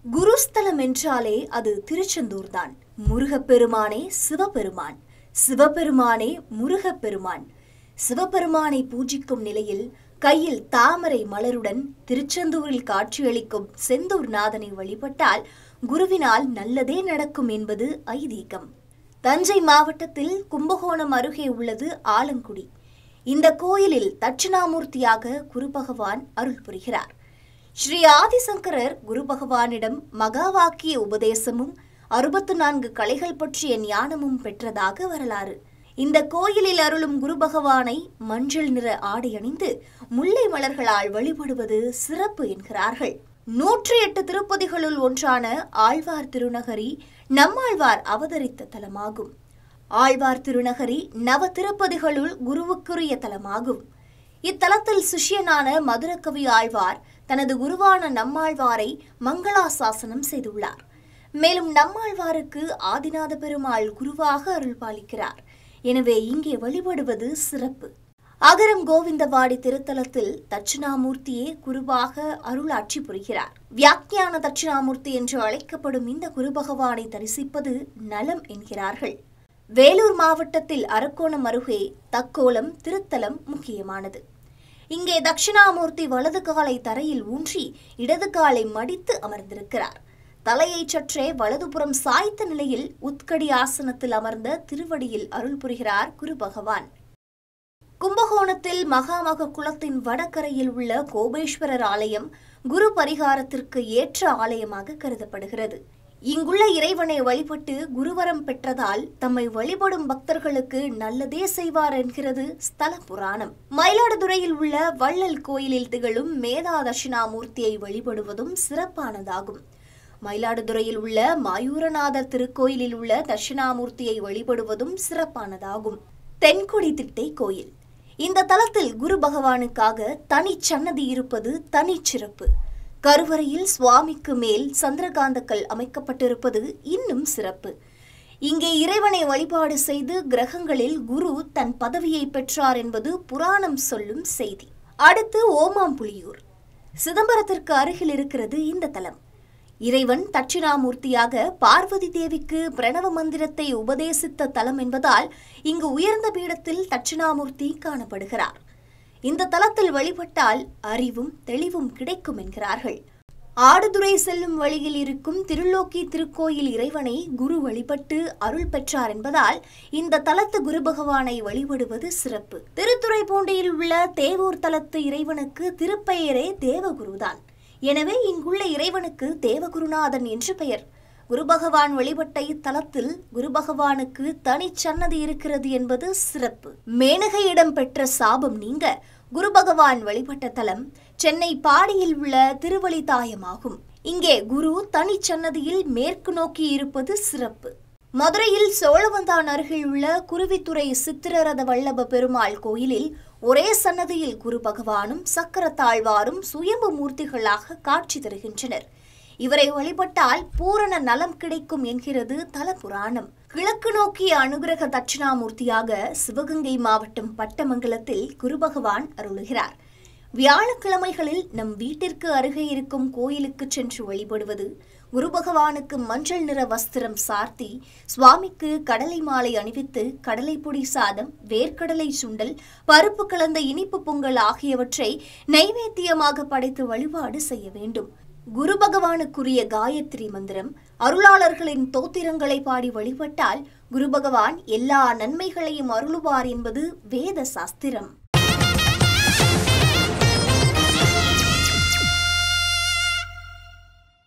குருஸ்தலம் என்றாலே அது திருச்செந்தூர் தான் முருகப்பெருமானே சிவபெருமான் சிவபெருமானே முருகப்பெருமான் சிவபெருமானை பூஜிக்கும் நிலையில் கையில் தாமரை மலருடன் திருச்செந்தூரில் காட்சியளிக்கும் செந்தூர் நாதனை வழிபட்டால் குருவினால் நல்லதே நடக்கும் என்பது ஐதீகம் தஞ்சை மாவட்டத்தில் கும்பகோணம் அருகே உள்ளது ஆலங்குடி இந்த கோயிலில் தட்சிணாமூர்த்தியாக குரு பகவான் அருள் புரிகிறார் ஸ்ரீ ஆதிசங்கரர் குரு பகவானிடம் மகா வாக்கிய உபதேசமும் அறுபத்து நான்கு கலைகள் பற்றிய ஞானமும் பெற்றதாக வரலாறு இந்த கோயிலில் அருளும் குரு பகவானை மஞ்சள் நிற ஆடை அணிந்து முல்லை மலர்களால் வழிபடுவது சிறப்பு என்கிறார்கள் நூற்றி எட்டு திருப்பதிகளுள் ஒன்றான ஆழ்வார் திருநகரி நம்மாழ்வார் அவதரித்த தலமாகும் ஆழ்வார் திருநகரி நவ திருப்பதிகளுள் குருவுக்குரிய தலமாகும் இத்தலத்தில் சிஷ்யனான மதுரகவி ஆழ்வார் தனது குருவான நம்மாழ்வாரை மங்களாசாசனம் செய்துள்ளார் மேலும் நம்மாழ்வாருக்கு ஆதிநாத பெருமாள் குருவாக அருள் பாலிக்கிறார் எனவே இங்கே வழிபடுவது சிறப்பு அகரம் கோவிந்தவாடி திருத்தலத்தில் தட்சிணாமூர்த்தியே குருவாக அருளாட்சி புரிகிறார் வியாக்கியான தட்சிணாமூர்த்தி என்று அழைக்கப்படும் இந்த குரு பகவானை தரிசிப்பது நலம் என்கிறார்கள் வேலூர் மாவட்டத்தில் அரக்கோணம் அருகே தக்கோலம் திருத்தலம் முக்கியமானது இங்கே தட்சிணாமூர்த்தி வலது காலை தரையில் ஊன்றி இடது காலை மடித்து அமர்ந்திருக்கிறார் தலையை சற்றே வலதுபுறம் சாய்த்த நிலையில் உத்கடி ஆசனத்தில் அமர்ந்த திருவடியில் அருள் புரிகிறார் குரு பகவான் கும்பகோணத்தில் மகாமக குளத்தின் வடகரையில் உள்ள கோபேஸ்வரர் ஆலயம் குரு பரிகாரத்திற்கு ஏற்ற ஆலயமாக கருதப்படுகிறது இங்குள்ள இறைவனை வழிபட்டு குருவரம் பெற்றதால் தம்மை வழிபடும் பக்தர்களுக்கு நல்லதே செய்வார் என்கிறது ஸ்தல புராணம் மயிலாடுதுறையில் உள்ள வள்ளல் கோயிலில் திகழும் மேதா தட்சிணாமூர்த்தியை வழிபடுவதும் சிறப்பானதாகும் மயிலாடுதுறையில் உள்ள மாயூரநாதர் திருக்கோயிலில் உள்ள தட்சிணாமூர்த்தியை வழிபடுவதும் சிறப்பானதாகும் தென்கொடி திட்டை கோயில் இந்த தலத்தில் குரு பகவானுக்காக தனி சன்னதி இருப்பது தனிச்சிறப்பு கருவறையில் சுவாமிக்கு மேல் சந்திரகாந்தக்கல் அமைக்கப்பட்டிருப்பது இன்னும் சிறப்பு இங்கே இறைவனை வழிபாடு செய்து கிரகங்களில் குரு தன் பதவியை பெற்றார் என்பது புராணம் சொல்லும் செய்தி அடுத்து ஓமாம்புலியூர் சிதம்பரத்திற்கு அருகில் இருக்கிறது இந்த தலம் இறைவன் தட்சிணாமூர்த்தியாக பார்வதி தேவிக்கு பிரணவ மந்திரத்தை உபதேசித்த தலம் என்பதால் இங்கு உயர்ந்த பீடத்தில் தட்சிணாமூர்த்தி காணப்படுகிறார் இந்த தலத்தில் வழிபட்டால் அறிவும் தெளிவும் கிடைக்கும் என்கிறார்கள் ஆடுதுறை செல்லும் வழியில் இருக்கும் திருலோக்கி திருக்கோயில் இறைவனை குரு வழிபட்டு அருள் பெற்றார் என்பதால் இந்த தலத்து குரு பகவானை வழிபடுவது சிறப்பு திருத்துறைப்பூண்டியில் உள்ள தேவூர் தலத்து இறைவனுக்கு திருப்பெயரே தேவகுருதான் எனவே இங்குள்ள இறைவனுக்கு தேவகுருநாதன் என்று பெயர் குரு பகவான் வழிபட்ட இத்தலத்தில் குரு பகவானுக்கு தனிச்சன்னதி இருக்கிறது என்பது சிறப்பு மேனகையிடம் பெற்ற சாபம் நீங்க குரு பகவான் வழிபட்ட தலம் சென்னை பாடியில் உள்ள திருவழித்தாயமாகும் இங்கே குரு தனிச்சன்னதியில் மேற்கு நோக்கி இருப்பது சிறப்பு மதுரையில் சோழவந்தான் அருகில் உள்ள குருவித்துறை சித்திரரத வல்லப பெருமாள் கோயிலில் ஒரே சன்னதியில் குரு பகவானும் சக்கரத்தாழ்வாரும் சுயம்பு மூர்த்திகளாக காட்சி தருகின்றனர் இவரை வழிபட்டால் பூரண நலம் கிடைக்கும் என்கிறது தல புராணம் கிழக்கு நோக்கிய அனுகிரக தட்சிணாமூர்த்தியாக சிவகங்கை மாவட்டம் பட்டமங்கலத்தில் குரு பகவான் அருளுகிறார் வியாழக்கிழமைகளில் நம் வீட்டிற்கு அருகே இருக்கும் கோயிலுக்கு சென்று வழிபடுவது குரு பகவானுக்கு மஞ்சள் நிற வஸ்திரம் சார்த்தி சுவாமிக்கு கடலை மாலை அணிவித்து கடலை பொடி சாதம் வேர்க்கடலை சுண்டல் பருப்பு கலந்த இனிப்பு பொங்கல் ஆகியவற்றை நைவேத்தியமாக படைத்து வழிபாடு செய்ய வேண்டும் குரு பகவானுக்குரிய காயத்ரி மந்திரம் அருளாளர்களின் தோத்திரங்களை பாடி வழிபட்டால் குரு பகவான் எல்லா நன்மைகளையும் அருளுவார் என்பது வேத சாஸ்திரம்